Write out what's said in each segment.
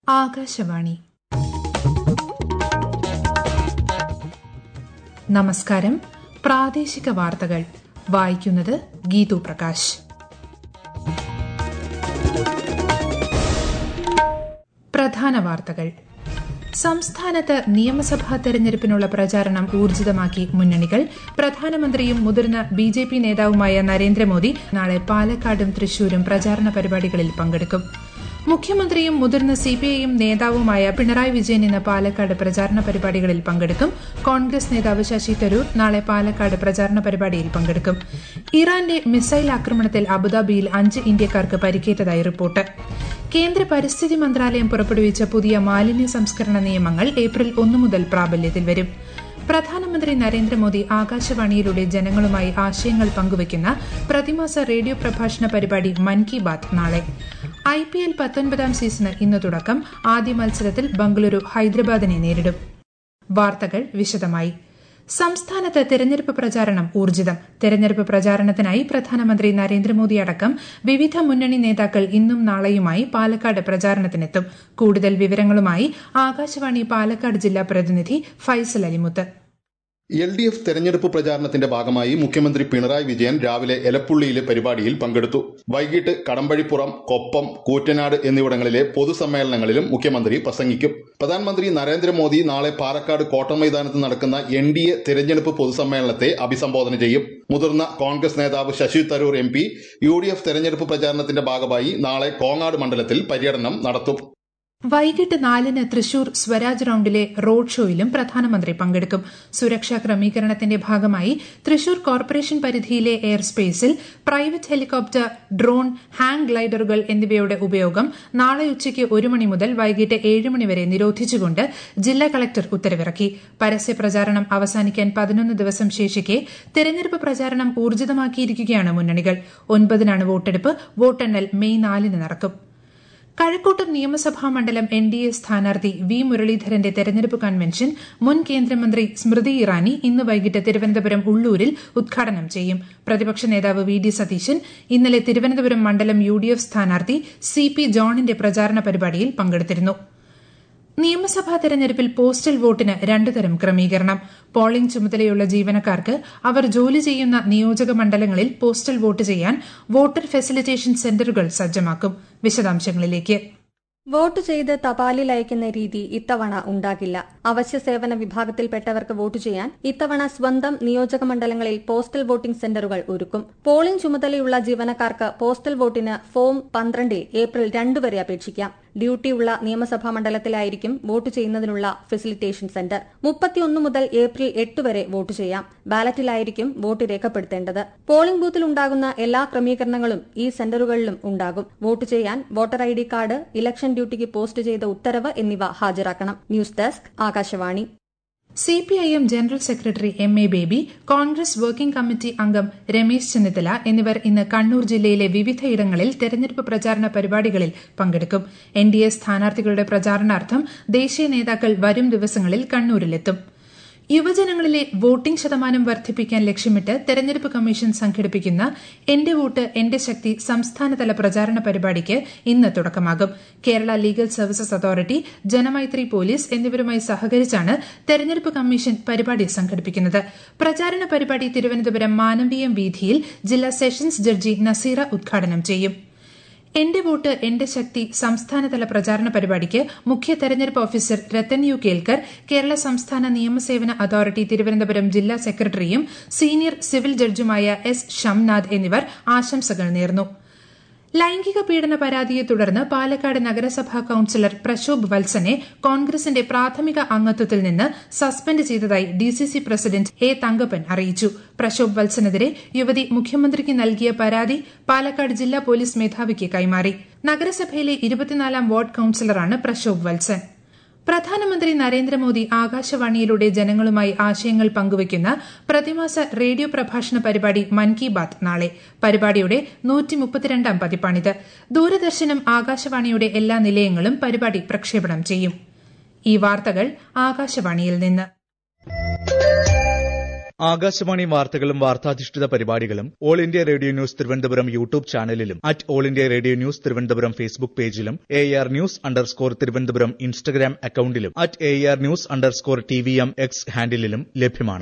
ആകാശവാണി നമസ്കാരം പ്രാദേശിക വാർത്തകൾ വായിക്കുന്നത് ഗീതു പ്രകാശ് പ്രധാന വാർത്തകൾ സംസ്ഥാനത്ത് നിയമസഭാ തെരഞ്ഞെടുപ്പിനുള്ള പ്രചാരണം ഊർജിതമാക്കി മുന്നണികൾ പ്രധാനമന്ത്രിയും മുതിർന്ന ബി ജെ പി നേതാവുമായ നരേന്ദ്രമോദി നാളെ പാലക്കാടും തൃശൂരും പ്രചാരണ പരിപാടികളിൽ പങ്കെടുക്കും മുഖ്യമന്ത്രിയും മുതിർന്ന സിപിഐഎം നേതാവുമായ പിണറായി വിജയൻ ഇന്ന് പാലക്കാട് പ്രചാരണ പരിപാടികളിൽ പങ്കെടുക്കും കോൺഗ്രസ് നേതാവ് ശശി തരൂർ നാളെ പാലക്കാട് പ്രചാരണ പരിപാടിയിൽ പങ്കെടുക്കും ഇറാന്റെ മിസൈൽ ആക്രമണത്തിൽ അബുദാബിയിൽ അഞ്ച് ഇന്ത്യക്കാർക്ക് പരിക്കേറ്റതായി റിപ്പോർട്ട് കേന്ദ്ര പരിസ്ഥിതി മന്ത്രാലയം പുറപ്പെടുവിച്ച പുതിയ മാലിന്യ സംസ്കരണ നിയമങ്ങൾ ഏപ്രിൽ ഒന്നു മുതൽ പ്രാബല്യത്തിൽ വരും പ്രധാനമന്ത്രി നരേന്ദ്രമോദി ആകാശവാണിയിലൂടെ ജനങ്ങളുമായി ആശയങ്ങൾ പങ്കുവയ്ക്കുന്ന പ്രതിമാസ റേഡിയോ പ്രഭാഷണ പരിപാടി മൻ കി ബാത്ത് നാളെ ഐ പി എൽ പത്തൊൻപതാം സീസണ് ഇന്ന് തുടക്കം ആദ്യ മത്സരത്തിൽ ബംഗളൂരു ഹൈദരാബാദിനെ നേരിടും വാർത്തകൾ വിശദമായി സംസ്ഥാനത്ത് തെരഞ്ഞെടുപ്പ് പ്രചാരണം ഊർജിതം തെരഞ്ഞെടുപ്പ് പ്രചാരണത്തിനായി പ്രധാനമന്ത്രി നരേന്ദ്രമോദി അടക്കം വിവിധ മുന്നണി നേതാക്കൾ ഇന്നും നാളെയുമായി പാലക്കാട് പ്രചാരണത്തിനെത്തും കൂടുതൽ വിവരങ്ങളുമായി ആകാശവാണി പാലക്കാട് ജില്ലാ പ്രതിനിധി Faisal Alimuth L D F തെരഞ്ഞെടുപ്പ് പ്രചാരണത്തിന്റെ ഭാഗമായി മുഖ്യമന്ത്രി പിണറായി വിജയൻ രാവിലെ എലപ്പുള്ളിയിലെ പരിപാടിയിൽ പങ്കെടുത്തു വൈകിട്ട് കടമ്പഴിപ്പുറം കൊപ്പം കൂറ്റനാട് എന്നിവിടങ്ങളിലെ പൊതുസമ്മേളനങ്ങളിലും മുഖ്യമന്ത്രി പ്രസംഗിക്കും പ്രധാനമന്ത്രി നരേന്ദ്രമോദി നാളെ പാലക്കാട് കോട്ടമൈതാനത്ത് നടക്കുന്ന എൻ ഡി എ തെരഞ്ഞെടുപ്പ് പൊതുസമ്മേളനത്തെ അഭിസംബോധന ചെയ്യും മുതിർന്ന കോൺഗ്രസ് നേതാവ് Shashi Tharoor M P U D F തെരഞ്ഞെടുപ്പ് പ്രചാരണത്തിന്റെ ഭാഗമായി നാളെ കോങ്ങാട് മണ്ഡലത്തിൽ പര്യടനം നടത്തും വൈകിട്ട് നാലിന് തൃശൂർ സ്വരാജ് റൌണ്ടിലെ റോഡ് ഷോയിലും പ്രധാനമന്ത്രി പങ്കെടുക്കും സുരക്ഷാ ക്രമീകരണത്തിന്റെ ഭാഗമായി തൃശൂർ കോർപ്പറേഷൻ പരിധിയിലെ എയർ സ്പേസിൽ പ്രൈവറ്റ് ഹെലികോപ്റ്റർ ഡ്രോൺ ഹാങ് ഗ്ലൈഡറുകൾ എന്നിവയുടെ ഉപയോഗം നാളെ ഉച്ചയ്ക്ക് ഒരു മണി മുതൽ വൈകിട്ട് ഏഴ് മണിവരെ നിരോധിച്ചുകൊണ്ട് ജില്ലാ കളക്ടർ ഉത്തരവിറക്കി പരസ്യ പ്രചാരണം അവസാനിക്കാൻ പതിനൊന്ന് ദിവസം ശേഷിക്കെ തെരഞ്ഞെടുപ്പ് പ്രചാരണം ഊർജിതമാക്കിയിരിക്കുകയാണ് മുന്നണികൾ ഒൻപതിനാണ് വോട്ടെടുപ്പ് വോട്ടെണ്ണൽ മെയ് നാലിന് നടക്കും കഴക്കൂട്ടം നിയമസഭാ മണ്ഡലം എൻ ഡി എ സ്ഥാനാർത്ഥി വി മുരളീധരന്റെ തെരഞ്ഞെടുപ്പ് കൺവെൻഷൻ മുൻ കേന്ദ്രമന്ത്രി സ്മൃതി ഇറാനി ഇന്ന് വൈകിട്ട് തിരുവനന്തപുരം ഉള്ളൂരിൽ ഉദ്ഘാടനം ചെയ്യും പ്രതിപക്ഷ നേതാവ് വി ഡി സതീശൻ ഇന്നലെ തിരുവനന്തപുരം മണ്ഡലം യു ഡി എഫ് സ്ഥാനാർത്ഥി സി പി ജോണിന്റെ പ്രചാരണ പരിപാടിയിൽ പങ്കെടുത്തിരുന്നു നിയമസഭാ തെരഞ്ഞെടുപ്പിൽ പോസ്റ്റൽ വോട്ടിന് രണ്ടു തരം ക്രമീകരണം പോളിംഗ് ചുമതലയുള്ള ജീവനക്കാർക്ക് അവർ ജോലി ചെയ്യുന്ന നിയോജക മണ്ഡലങ്ങളിൽ പോസ്റ്റൽ വോട്ട് ചെയ്യാൻ വോട്ടർ ഫെസിലിറ്റേഷൻ സെന്ററുകൾ സജ്ജമാക്കും വിശദാംശങ്ങളിലേക്ക് വോട്ട് ചെയ്ത് തപാലിൽ അയക്കുന്ന രീതി ഇത്തവണ ഉണ്ടാകില്ല അവശ്യ സേവന വിഭാഗത്തിൽപ്പെട്ടവർക്ക് വോട്ട് ചെയ്യാൻ ഇത്തവണ സ്വന്തം നിയോജക മണ്ഡലങ്ങളിൽ പോസ്റ്റൽ വോട്ടിംഗ് സെന്ററുകൾ ഒരുക്കും പോളിംഗ് ചുമതലയുള്ള ജീവനക്കാർക്ക് പോസ്റ്റൽ വോട്ടിന് ഫോം പന്ത്രണ്ടിൽ ഏപ്രിൽ രണ്ട് വരെ അപേക്ഷിക്കാം ഡ്യൂട്ടിയുള്ള നിയമസഭാ മണ്ഡലത്തിലായിരിക്കും വോട്ട് ചെയ്യുന്നതിനുള്ള ഫെസിലിറ്റേഷൻ സെന്റർ മുപ്പത്തിയൊന്ന് മുതൽ ഏപ്രിൽ എട്ട് വരെ വോട്ട് ചെയ്യാം ബാലറ്റിലായിരിക്കും വോട്ട് രേഖപ്പെടുത്തേണ്ടത് പോളിംഗ് ബൂത്തിൽ ഉണ്ടാകുന്ന എല്ലാ ക്രമീകരണങ്ങളും ഈ സെന്ററുകളിലും ഉണ്ടാകും വോട്ട് ചെയ്യാൻ voter I D card election ഡ്യൂട്ടിക്ക് പോസ്റ്റ് ചെയ്ത ഉത്തരവ് എന്നിവ ഹാജരാക്കണം news desk Akashvani CPIM general secretary M A Baby Congress working committee അംഗം രമേശ് ചെന്നിത്തല എന്നിവർ ഇന്ന് കണ്ണൂർ ജില്ലയിലെ വിവിധയിടങ്ങളിൽ തെരഞ്ഞെടുപ്പ് പ്രചാരണ പരിപാടികളിൽ പങ്കെടുക്കും എൻ ഡി എ സ്ഥാനാർത്ഥികളുടെ പ്രചാരണാർത്ഥം ദേശീയ നേതാക്കൾ വരും ദിവസങ്ങളിൽ കണ്ണൂരിലെത്തും യുവജനങ്ങളിലെ വോട്ടിംഗ് ശതമാനം വർദ്ധിപ്പിക്കാൻ ലക്ഷ്യമിട്ട് തെരഞ്ഞെടുപ്പ് കമ്മീഷൻ സംഘടിപ്പിക്കുന്ന എന്റെ വോട്ട് എന്റെ ശക്തി സംസ്ഥാനതല പ്രചാരണ പരിപാടിക്ക് ഇന്ന് തുടക്കമാകും Kerala legal services authority Janamaithri police എന്നിവരുമായി സഹകരിച്ചാണ് തെരഞ്ഞെടുപ്പ് കമ്മീഷൻ പരിപാടി സംഘടിപ്പിക്കുന്നത് പ്രചാരണ പരിപാടി തിരുവനന്തപുരം മാനവീയം വീഥിയിൽ ജില്ലാ സെഷൻസ് ജഡ്ജി നസീറ ഉദ്ഘാടനം ചെയ്യും എന്റെ വോട്ട് എന്റെ ശക്തി സംസ്ഥാനതല പ്രചാരണ പരിപാടിക്ക് മുഖ്യ തെരഞ്ഞെടുപ്പ് ഓഫീസർ രത്തൻ യു കേൽക്കർ കേരള സംസ്ഥാന നിയമസേവന അതോറിറ്റി തിരുവനന്തപുരം ജില്ലാ സെക്രട്ടറിയും സീനിയർ സിവിൽ ജഡ്ജുമായ എസ് ഷംനാഥ് എന്നിവർ ആശംസകൾ നേർന്നു ലൈംഗിക പീഡന പരാതിയെ തുടർന്ന് പാലക്കാട് നഗരസഭാ കൌൺസിലർ പ്രശോഭ് വത്സനെ കോൺഗ്രസിന്റെ പ്രാഥമിക അംഗത്വത്തിൽ നിന്ന് സസ്പെൻഡ് ചെയ്തതായി ഡിസിസി പ്രസിഡന്റ് എ തങ്കപ്പൻ അറിയിച്ചു പ്രശോഭ് വത്സനെതിരെ യുവതി മുഖ്യമന്ത്രിക്ക് നൽകിയ പരാതി പാലക്കാട് ജില്ലാ പോലീസ് മേധാവിക്ക് കൈമാറി നഗരസഭയിലെ ഇരുപത്തിനാലാം വാർഡ് കൌൺസിലറാണ് പ്രശോഭ് വത്സൻ പ്രധാനമന്ത്രി നരേന്ദ്രമോദി ആകാശവാണിയിലൂടെ ജനങ്ങളുമായി ആശയങ്ങൾ പങ്കുവയ്ക്കുന്ന പ്രതിമാസ റേഡിയോ പ്രഭാഷണ പരിപാടി മൻ കി ബാത്ത് നാളെ പരിപാടിയുടെ നൂറ്റിമുപ്പത്തിരണ്ടാം പതിപ്പാണിത് ദൂരദർശനും ആകാശവാണിയുടെ എല്ലാ നിലയങ്ങളും പരിപാടി പ്രക്ഷേപണം ചെയ്യും ഈ വാർത്തകൾ ആകാശവാണിയിൽ നിന്ന് ആകാശവാണി വാർത്തകളും വാർത്താധിഷ്ഠിത പരിപാടികളും all India radio news Thiruvananthapuram YouTube ചാനലിലും at all India radio news Thiruvananthapuram Facebook പേജിലും A R news underscore Thiruvananthapuram Instagram അക്കൌണ്ടിലും at A R news underscore T V M X ഹാൻഡിലും ലഭ്യമാണ്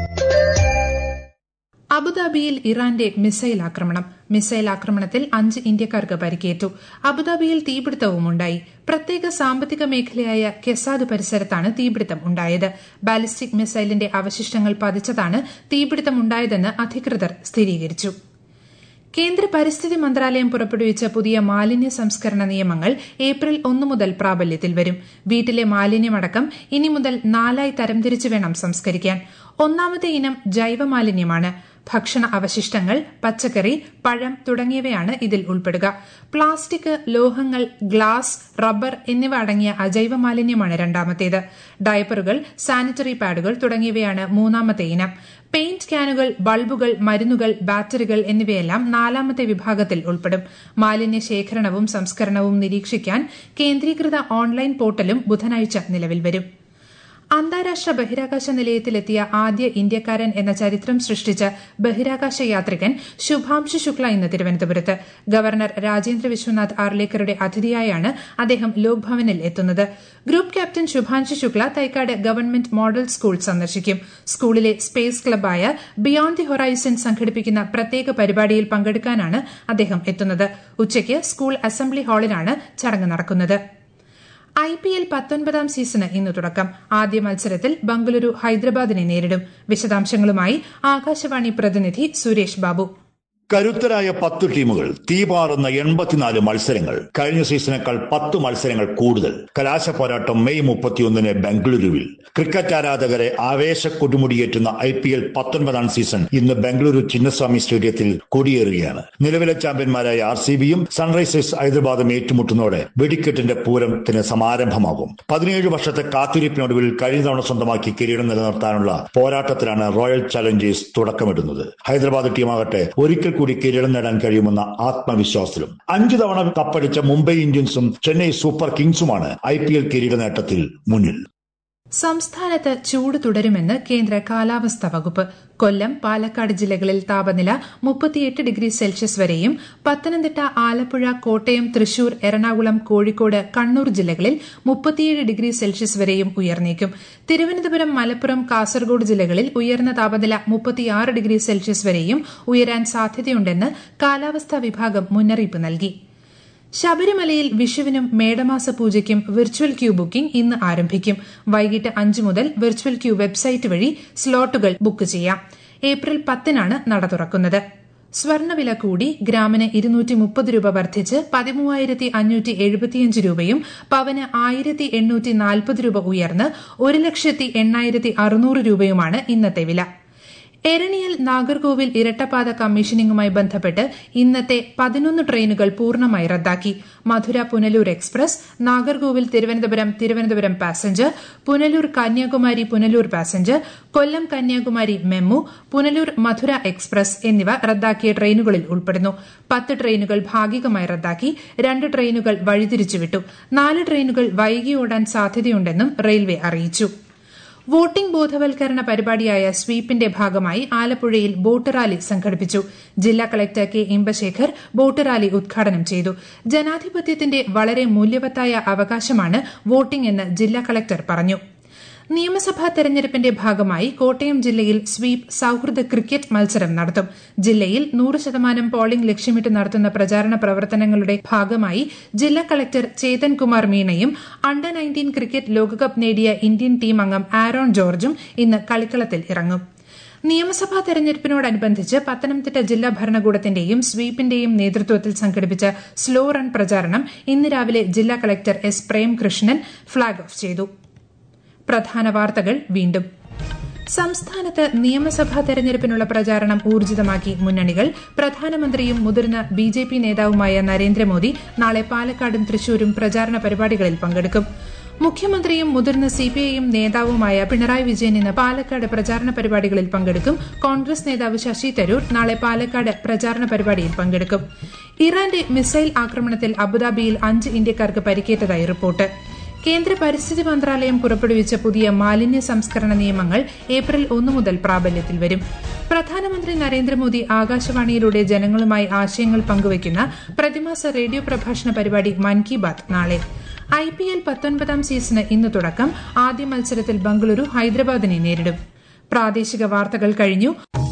അബുദാബിയിൽ ഇറാന്റെ മിസൈൽ ആക്രമണം മിസൈൽ ആക്രമണത്തിൽ അഞ്ച് ഇന്ത്യക്കാർക്ക് പരിക്കേറ്റു അബുദാബിയിൽ തീപിടുത്തവും ഉണ്ടായി പ്രത്യേക സാമ്പത്തിക മേഖലയായ കെസാദ് പരിസരത്താണ് തീപിടുത്തം ഉണ്ടായത് ബാലിസ്റ്റിക് മിസൈലിന്റെ അവശിഷ്ടങ്ങൾ പതിച്ചതാണ് തീപിടുത്തമുണ്ടായതെന്ന് അധികൃതർ സ്ഥിരീകരിച്ചു കേന്ദ്ര പരിസ്ഥിതി മന്ത്രാലയം പുറപ്പെടുവിച്ച പുതിയ മാലിന്യ സംസ്കരണ നിയമങ്ങൾ ഏപ്രിൽ ഒന്ന് മുതൽ പ്രാബല്യത്തിൽ വരും വീട്ടിലെ മാലിന്യമടക്കം ഇനി മുതൽ നാലായി തരംതിരിച്ച് വേണം സംസ്കരിക്കാൻ ഒന്നാമത്തെ ഇനം ജൈവ മാലിന്യമാണ് ഭക്ഷണ അവശിഷ്ടങ്ങൾ പച്ചക്കറി പഴം തുടങ്ങിയവയാണ് ഇതിൽ ഉൾപ്പെടുക പ്ലാസ്റ്റിക് ലോഹങ്ങൾ ഗ്ലാസ് റബ്ബർ എന്നിവ അടങ്ങിയ അജൈവ മാലിന്യമാണ് രണ്ടാമത്തേത് ഡയപ്പറുകൾ സാനിറ്ററി പാഡുകൾ തുടങ്ങിയവയാണ് മൂന്നാമത്തെ ഇനം പെയിന്റ് ക്യാനുകൾ ബൾബുകൾ മരുന്നുകൾ ബാറ്ററികൾ എന്നിവയെല്ലാം നാലാമത്തെ വിഭാഗത്തിൽ ഉൾപ്പെടും മാലിന്യ ശേഖരണവും സംസ്കരണവും നിരീക്ഷിക്കാൻ കേന്ദ്രീകൃത ഓൺലൈൻ പോർട്ടലും ബുധനാഴ്ച നിലവിൽ വരും അന്താരാഷ്ട്ര ബഹിരാകാശ നിലയത്തിലെത്തിയ ആദ്യ ഇന്ത്യക്കാരൻ എന്ന ചരിത്രം സൃഷ്ടിച്ച ബഹിരാകാശ യാത്രികൻ ശുഭാംശു ശുക്ല ഇന്ന് തിരുവനന്തപുരത്ത് ഗവർണർ രാജേന്ദ്ര വിശ്വനാഥ് ആർലേക്കറുടെ അതിഥിയായാണ് അദ്ദേഹം ലോക്ഭവനിൽ എത്തുന്നത് group captain Shubhanshu Shukla Thycaud government model school സന്ദർശിക്കും സ്കൂളിലെ സ്പേസ് ക്ലബായ ബിയോണ്ട് ദി ഹൊറൈസൺ സംഘടിപ്പിക്കുന്ന പ്രത്യേക പരിപാടിയിൽ പങ്കെടുക്കാനാണ് അദ്ദേഹം എത്തുന്നത് ഉച്ചയ്ക്ക് സ്കൂൾ അസംബ്ലി ഹാളിലാണ് ചടങ്ങ് നടക്കുന്നത് ഐ പി എൽ പത്തൊൻപതാം സീസണ് ഇന്ന് തുടക്കം ആദ്യ മത്സരത്തിൽ ബംഗളൂരു ഹൈദരാബാദിനെ നേരിടും വിശദാംശങ്ങളുമായി ആകാശവാണി പ്രതിനിധി സുരേഷ് ബാബു കരുത്തരായ പത്ത് ടീമുകൾ തീപാറുന്ന എൺപത്തിനാല് മത്സരങ്ങൾ കഴിഞ്ഞ സീസണേക്കാൾ പത്ത് മത്സരങ്ങൾ കൂടുതൽ കലാശ പോരാട്ടം മെയ് മുപ്പത്തിയൊന്നിന് ബംഗളൂരുവിൽ ക്രിക്കറ്റ് ആരാധകരെ ആവേശ കൊടുമുടിയേറ്റുന്ന ഐ പി എൽ പത്തൊൻപതാം സീസൺ ഇന്ന് ബംഗളൂരു ചിന്നസ്വാമി സ്റ്റേഡിയത്തിൽ കൊടിയേറുകയാണ് നിലവിലെ ചാമ്പ്യന്മാരായ ആർ സി ബിയും സൺറൈസേഴ്സ് ഹൈദരാബാദും ഏറ്റുമുട്ടുന്നതോടെ വെടിക്കെട്ടിന്റെ പൂരത്തിന് സമാരംഭമാകും പതിനേഴ് വർഷത്തെ കാത്തിരിപ്പിനൊടുവിൽ കഴിഞ്ഞ തവണ സ്വന്തമാക്കി കിരീടം നിലനിർത്താനുള്ള പോരാട്ടത്തിലാണ് റോയൽ ചലഞ്ചേഴ്സ് തുടക്കമിടുന്നത് ഹൈദരാബാദ് ടീമാകട്ടെ ഒരിക്കൽ കൂടി കിരീടം നേടാൻ കഴിയുമെന്ന ആത്മവിശ്വാസത്തിലും അഞ്ചു തവണ കപ്പടിച്ച മുംബൈ ഇന്ത്യൻസും ചെന്നൈ സൂപ്പർ കിങ്സുമാണ് ഐ പി എൽ കിരീട നേട്ടത്തിൽ മുന്നിൽ സംസ്ഥാനത്ത് ചൂട് തുടരുമെന്ന് കേന്ദ്ര കാലാവസ്ഥാ വകുപ്പ് കൊല്ലം പാലക്കാട് ജില്ലകളിൽ താപനില മുപ്പത്തിയെട്ട് ഡിഗ്രി സെൽഷ്യസ് വരെയും പത്തനംതിട്ട ആലപ്പുഴ കോട്ടയം തൃശൂർ എറണാകുളം കോഴിക്കോട് കണ്ണൂർ ജില്ലകളിൽ മുപ്പത്തിയേഴ് ഡിഗ്രി സെൽഷ്യസ് വരെയും ഉയർന്നേക്കും തിരുവനന്തപുരം മലപ്പുറം കാസർഗോഡ് ജില്ലകളിൽ ഉയർന്ന താപനില മുപ്പത്തിയാറ് ഡിഗ്രി സെൽഷ്യസ് വരെയും ഉയരാൻ സാധ്യതയുണ്ടെന്ന് കാലാവസ്ഥാ വിഭാഗം മുന്നറിയിപ്പ് നൽകി ശബരിമലയിൽ വിഷുവിനും മേടമാസ പൂജയ്ക്കും വിർച്വൽ ക്യൂ ബുക്കിംഗ് ഇന്ന് ആരംഭിക്കും വൈകിട്ട് അഞ്ച് മുതൽ വിർച്വൽ ക്യൂ വെബ്സൈറ്റ് വഴി സ്ലോട്ടുകൾ ബുക്ക് ചെയ്യാം ഏപ്രിൽ പത്തിനാണ് നട തുറക്കുന്നത് സ്വർണ്ണവില കൂടി ഗ്രാമിന് ഇരുന്നൂറ്റി മുപ്പത് രൂപ വർദ്ധിച്ച് പതിമൂവായിരത്തി അഞ്ഞൂറ്റി എഴുപത്തിയഞ്ച് രൂപയും പവന് ആയിരത്തി എണ്ണൂറ്റി നാൽപ്പത് രൂപ ഉയർന്ന് ഒരു ലക്ഷത്തി എണ്ണായിരത്തി അറുന്നൂറ് രൂപയുമാണ് ഇന്നത്തെ വില എരണിയൽ നാഗർകോവിൽ ഇരട്ടപ്പാത കമ്മീഷനിംഗുമായി ബന്ധപ്പെട്ട് ഇന്നത്തെ പതിനൊന്ന് ട്രെയിനുകൾ പൂർണ്ണമായി റദ്ദാക്കി Madurai Punalur express Nagercoil Thiruvananthapuram Thiruvananthapuram passenger Punalur Kanyakumari Punalur passenger Kollam Kanyakumari MEMU Punalur Madurai express എന്നിവ റദ്ദാക്കിയ ട്രെയിനുകളിൽ ഉൾപ്പെടുന്നു പത്ത് ട്രെയിനുകൾ ഭാഗികമായി റദ്ദാക്കി രണ്ട് ട്രെയിനുകൾ വഴിതിരിച്ചുവിട്ടു നാല് ട്രെയിനുകൾ വൈകി ഓടാൻ സാധ്യതയുണ്ടെന്നും റെയിൽവേ അറിയിച്ചു വോട്ടിംഗ് ബോധവൽക്കരണ പരിപാടിയായ സ്വീപ്പിന്റെ ഭാഗമായി ആലപ്പുഴയിൽ ബോട്ട് റാലി സംഘടിപ്പിച്ചു ജില്ലാ collector K Imbasekhar boat rally ഉദ്ഘാടനം ചെയ്തു ജനാധിപത്യത്തിന്റെ വളരെ മൂല്യവത്തായ അവകാശമാണ് വോട്ടിംഗ് എന്ന് ജില്ലാ കളക്ടർ പറഞ്ഞു നിയമസഭാ തെരഞ്ഞെടുപ്പിന്റെ ഭാഗമായി കോട്ടയം ജില്ലയിൽ സ്വീപ് സൌഹൃദ ക്രിക്കറ്റ് മത്സരം നടത്തും ജില്ലയിൽ നൂറ് ശതമാനം പോളിംഗ് ലക്ഷ്യമിട്ട് നടത്തുന്ന പ്രചാരണ പ്രവർത്തനങ്ങളുടെ ഭാഗമായി ജില്ലാ കളക്ടർ ചേതൻ കുമാർ മീണയും അണ്ടർ നയൻറ്റീൻ ക്രിക്കറ്റ് ലോകകപ്പ് നേടിയ ഇന്ത്യൻ ടീം അംഗം ആരോൺ ജോർജും ഇന്ന് കളിക്കളത്തിൽ ഇറങ്ങും നിയമസഭാ തെരഞ്ഞെടുപ്പിനോടനുബന്ധിച്ച് പത്തനംതിട്ട ജില്ലാ ഭരണകൂടത്തിന്റെയും സ്വീപിന്റെയും നേതൃത്വത്തിൽ സംഘടിപ്പിച്ച സ്ലോ റൺ പ്രചാരണം ഇന്ന് രാവിലെ ജില്ലാ collector S Premkrishnan flag off ചെയ്തു പ്രധാന വാർത്തകൾ വീണ്ടും സംസ്ഥാനത്ത് നിയമസഭാ തെരഞ്ഞെടുപ്പിനുള്ള പ്രചാരണം ഊർജിതമാക്കി മുന്നണികൾ പ്രധാനമന്ത്രിയും മുതിർന്ന ബി ജെ പി നേതാവുമായ നരേന്ദ്രമോദി നാളെ പാലക്കാടും തൃശൂരും പ്രചാരണ പരിപാടികളിൽ പങ്കെടുക്കും മുഖ്യമന്ത്രിയും മുതിർന്ന സിപിഐഎം നേതാവുമായ പിണറായി വിജയൻ ഇന്ന് പാലക്കാട് പ്രചാരണ പരിപാടികളിൽ പങ്കെടുക്കും കോൺഗ്രസ് നേതാവ് ശശി തരൂർ നാളെ പാലക്കാട് പ്രചാരണ പരിപാടിയിൽ പങ്കെടുക്കും ഇറാന്റെ മിസൈൽ ആക്രമണത്തിൽ അബുദാബിയിൽ അഞ്ച് ഇന്ത്യക്കാർക്ക് പരിക്കേറ്റതായി റിപ്പോർട്ട് കേന്ദ്ര പരിസ്ഥിതി മന്ത്രാലയം പുറപ്പെടുവിച്ച പുതിയ മാലിന്യ സംസ്കരണ നിയമങ്ങൾ ഏപ്രിൽ ഒന്നു മുതൽ പ്രാബല്യത്തിൽ വരും പ്രധാനമന്ത്രി നരേന്ദ്രമോദി ആകാശവാണിയിലൂടെ ജനങ്ങളുമായി ആശയങ്ങൾ പങ്കുവയ്ക്കുന്ന പ്രതിമാസ റേഡിയോ പ്രഭാഷണ പരിപാടി മൻ കി ബാത് നാളെ ഐ പി എൽ പത്തൊൻപതാം സീസണ് ഇന്ന് തുടക്കം ആദ്യ മത്സരത്തിൽ ബംഗളൂരു ഹൈദരാബാദിനെ നേരിടും പ്രാദേശിക വാർത്തകൾ കഴിഞ്ഞു